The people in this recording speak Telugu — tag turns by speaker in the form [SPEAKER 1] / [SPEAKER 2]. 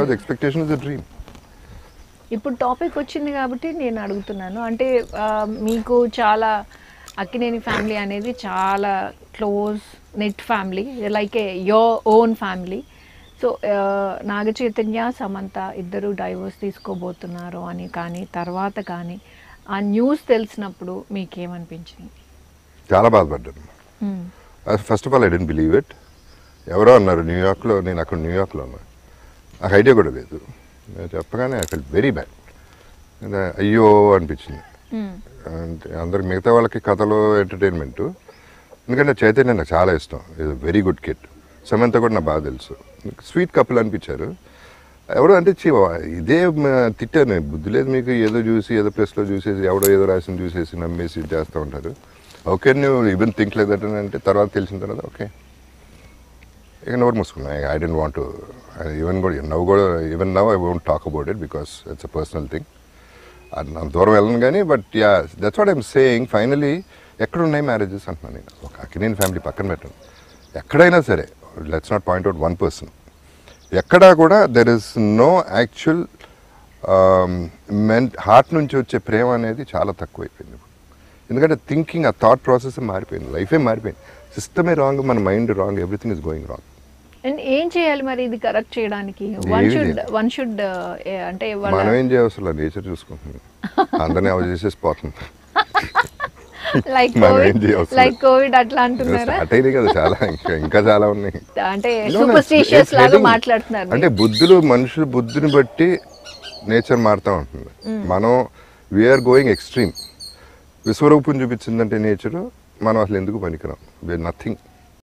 [SPEAKER 1] Because expectation is a dream
[SPEAKER 2] ఇప్పుడు టాపిక్ వచ్చింది కాబట్టి నేను అడుగుతున్నాను అంటే ఆ, మీకు చాలా అక్కినేని ఫ్యామిలీ అనేది చాలా close knit family like a your own family so Naga Chaitanya Samantha ఇద్దరు డైవోర్స్ తీసుకోబోతున్నారు అని కానీ తర్వాత కానీ ఆ న్యూస్ తెలిసినప్పుడు మీకేమనిపించింది
[SPEAKER 1] చాలా బాధపడ్డాను first of all I didn't believe it ఎవరో అన్నారు న్యూయార్క్లో నేను అక్కడ న్యూయార్క్లో ఉన్నా నాకు ఐడియా కూడా లేదు నేను చెప్పగానే ఐ ఫెల్ వెరీ బ్యాడ్ అయ్యో అనిపించింది అంటే అందరికి మిగతా వాళ్ళకి కథలు ఎంటర్టైన్మెంట్ ఎందుకంటే చైతన్య నాకు చాలా ఇష్టం ఇది వెరీ గుడ్ కిడ్ సమంత కూడా నాకు బాగా తెలుసు స్వీట్ కప్పులు అనిపించారు ఎవడో అంటే చి ఇదే మ- తిట్టాను నేను. బుద్ధి లేదు మీకు ఏదో చూసి ఏదో ప్లేస్లో చూసేసి ఎవడో ఏదో రాసింది చూసేసి నమ్మేసి చేస్తూ ఉంటారు ఓకే నువ్వు ఈవెన్ థింక్ లేదట అంటే తర్వాత తెలిసిన తర్వాత ఓకే ఇక నోరు మూసుకున్నా ఐ డెంట్ వాంట్ ఈవెన్ కూడా నవ్వు కూడా even now I won't talk about it because it's a personal thing అది అంత దూరం వెళ్ళను కానీ but yeah that's what I'm saying finally ఎక్కడ ఉన్నాయి మ్యారేజెస్ అంటున్నాను నేను ఒక అక్కినేని ఫ్యామిలీ పక్కన పెట్టండి ఎక్కడైనా సరే let's not point out one person ఎక్కడా కూడా there is no actual men heart నుంచి వచ్చే ప్రేమ అనేది చాలా తక్కువైపోయింది ఇప్పుడు. ఎందుకంటే థింకింగ్ ఆ థాట్ ప్రాసెస్ మారిపోయింది లైఫే మారిపోయింది సిస్టమే రాంగ్ మన mind wrong everything is going wrong
[SPEAKER 2] and ఏం చేయాలి మరి ఇది కరెక్ట్ చేయడానికి వన్
[SPEAKER 1] ఏమీ
[SPEAKER 2] షుడ్
[SPEAKER 1] లేదు.
[SPEAKER 2] వన్ షుడ్ అంటే వాళ్ళ
[SPEAKER 1] మనం ఏం చేయవసరం నేచర్ చూసుకుంటుంది అందరినీ అవ చేసేసి పోతుంది
[SPEAKER 2] లైక్
[SPEAKER 1] మనం ఏం
[SPEAKER 2] కోవిడ్
[SPEAKER 1] చేయవసరం
[SPEAKER 2] లైక్ కోవిడ్ అట్లా అంటున్నారా
[SPEAKER 1] స్టార్ట్ అయినాయి కదా చాలా ఇంకా ఇంకా చాలా ఉన్నాయి
[SPEAKER 2] అంటే
[SPEAKER 1] No, no,
[SPEAKER 2] సూపర్స్టిషియస్
[SPEAKER 1] it's
[SPEAKER 2] లాగా
[SPEAKER 1] heading-
[SPEAKER 2] మాట్లాడుతున్నారు
[SPEAKER 1] అంటే బుద్ధులు మనుషులు బుద్ధిని బట్టి నేచర్ మారుతూ ఉంటుంది మనం వీఆర్ గోయింగ్ ఎక్స్ట్రీమ్ విశ్వరూపం చూపించిందంటే నేచర్ మనం అసలు ఎందుకు పనికిరాం నథింగ్